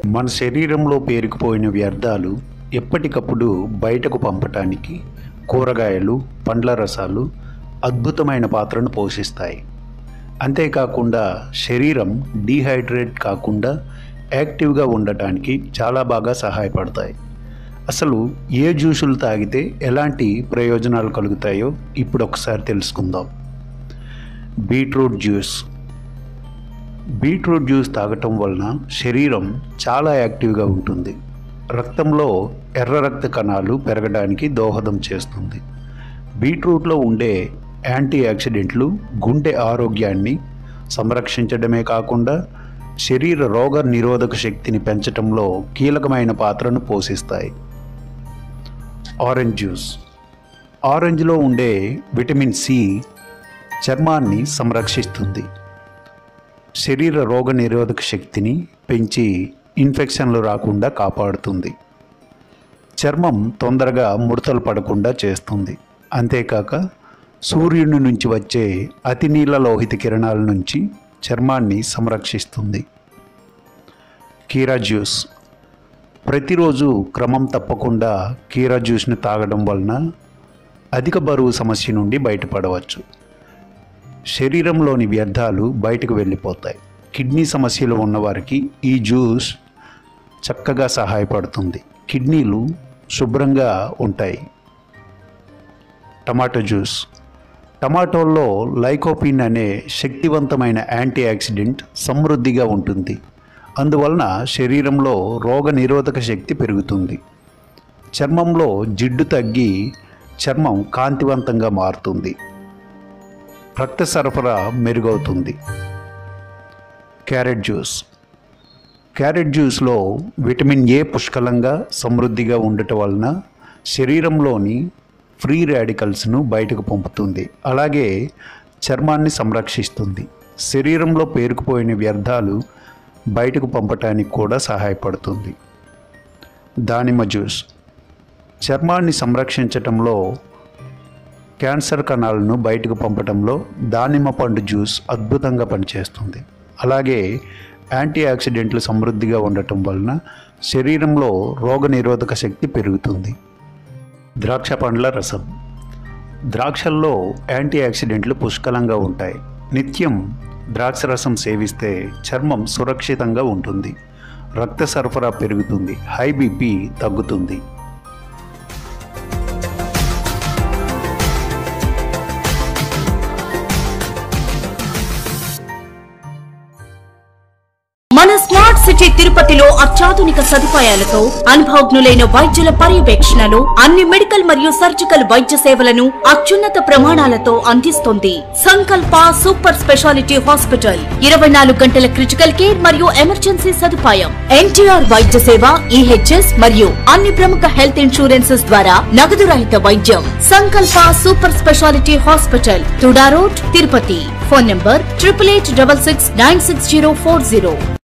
మన శరీరంలో పేరుకుపోయిన వ్యర్థాలు ఎప్పటికప్పుడు బయటకు పంపటానికి కూరగాయలు పండ్ల రసాలు అద్భుతమైన పాత్రను పోషిస్తాయి అంతేకాకుండా శరీరం డీహైడ్రేట్ కాకుండా యాక్టివ్గా ఉండటానికి చాలా బాగా సహాయపడతాయి అసలు ఏ జ్యూసులు తాగితే ఎలాంటి ప్రయోజనాలు కలుగుతాయో ఇప్పుడు ఒకసారి తెలుసుకుందాం బీట్రూట్ జ్యూస్ బీట్రూట్ జ్యూస్ తాగటం వలన శరీరం చాలా యాక్టివ్గా ఉంటుంది రక్తంలో ఎర్ర రక్త కణాలు పెరగడానికి దోహదం చేస్తుంది బీట్రూట్లో ఉండే యాంటీ ఆక్సిడెంట్లు గుండె ఆరోగ్యాన్ని సంరక్షించడమే కాకుండా శరీర రోగ నిరోధక శక్తిని పెంచటంలో కీలకమైన పాత్రను పోషిస్తాయి ఆరెంజ్ జ్యూస్ ఆరెంజ్లో ఉండే విటమిన్ సి చర్మాన్ని సంరక్షిస్తుంది శరీర రోగ నిరోధక శక్తిని పెంచి ఇన్ఫెక్షన్లు రాకుండా కాపాడుతుంది చర్మం తొందరగా ముడతలు పడకుండా చేస్తుంది అంతేకాక సూర్యుని నుంచి వచ్చే అతి నీల లోహిత కిరణాల నుంచి చర్మాన్ని సంరక్షిస్తుంది కీరా జ్యూస్ ప్రతిరోజు క్రమం తప్పకుండా కీరా జ్యూస్ని తాగడం వలన అధిక బరువు సమస్య నుండి బయటపడవచ్చు శరీరంలోని వ్యర్థాలు బయటకు వెళ్ళిపోతాయి కిడ్నీ సమస్యలు ఉన్నవారికి ఈ జ్యూస్ చక్కగా సహాయపడుతుంది కిడ్నీలు శుభ్రంగా ఉంటాయి టమాటో జ్యూస్ టమాటోల్లో లైకోపిన్ అనే శక్తివంతమైన యాంటీ ఆక్సిడెంట్ సమృద్ధిగా ఉంటుంది అందువలన శరీరంలో రోగ నిరోధక శక్తి పెరుగుతుంది చర్మంలో జిడ్డు తగ్గి చర్మం కాంతివంతంగా మారుతుంది రక్త సరఫరా మెరుగవుతుంది క్యారెట్ జ్యూస్ క్యారెట్ జ్యూస్లో విటమిన్ ఏ పుష్కలంగా సమృద్ధిగా ఉండటం వలన శరీరంలోని ఫ్రీ రాడికల్స్ను బయటకు పంపుతుంది అలాగే చర్మాన్ని సంరక్షిస్తుంది శరీరంలో పేరుకుపోయిన వ్యర్థాలు బయటకు పంపటానికి కూడా సహాయపడుతుంది దానిమ్మ జ్యూస్ చర్మాన్ని సంరక్షించటంలో క్యాన్సర్ కణాలను బయటకు పంపడంలో దానిమ్మ పండు జ్యూస్ అద్భుతంగా పనిచేస్తుంది అలాగే యాంటీ ఆక్సిడెంట్లు సమృద్ధిగా ఉండటం వలన శరీరంలో రోగనిరోధక శక్తి పెరుగుతుంది ద్రాక్ష పండ్ల రసం ద్రాక్షల్లో యాంటీ ఆక్సిడెంట్లు పుష్కలంగా ఉంటాయి నిత్యం ద్రాక్ష రసం సేవిస్తే చర్మం సురక్షితంగా ఉంటుంది రక్త సరఫరా పెరుగుతుంది హై బీపీ తగ్గుతుంది మన స్మార్ట్ సిటీ తిరుపతిలో అత్యాధునిక సదుపాయాలతో అనుభవజ్ఞులైన వైద్యుల పర్యవేక్షణలో అన్ని మెడికల్ మరియు సర్జికల్ వైద్య సేవలను అత్యున్నత ప్రమాణాలతో అందిస్తుంది సంకల్ప సూపర్ స్పెషాలిటీ హాస్పిటల్ ఇరవై నాలుగు గంటల క్రిటికల్ కేర్ మరియు ఎమర్జెన్సీ సదుపాయం ఎన్టీఆర్ వైద్య సేవ ఈహెచ్ఎస్ మరియు అన్ని ప్రముఖ హెల్త్ ఇన్సూరెన్సెస్ ద్వారా నగదు రహిత వైద్యం Sankalp super speciality hospital Tuda road Tirupati phone number triple eight double six nine six zero four zero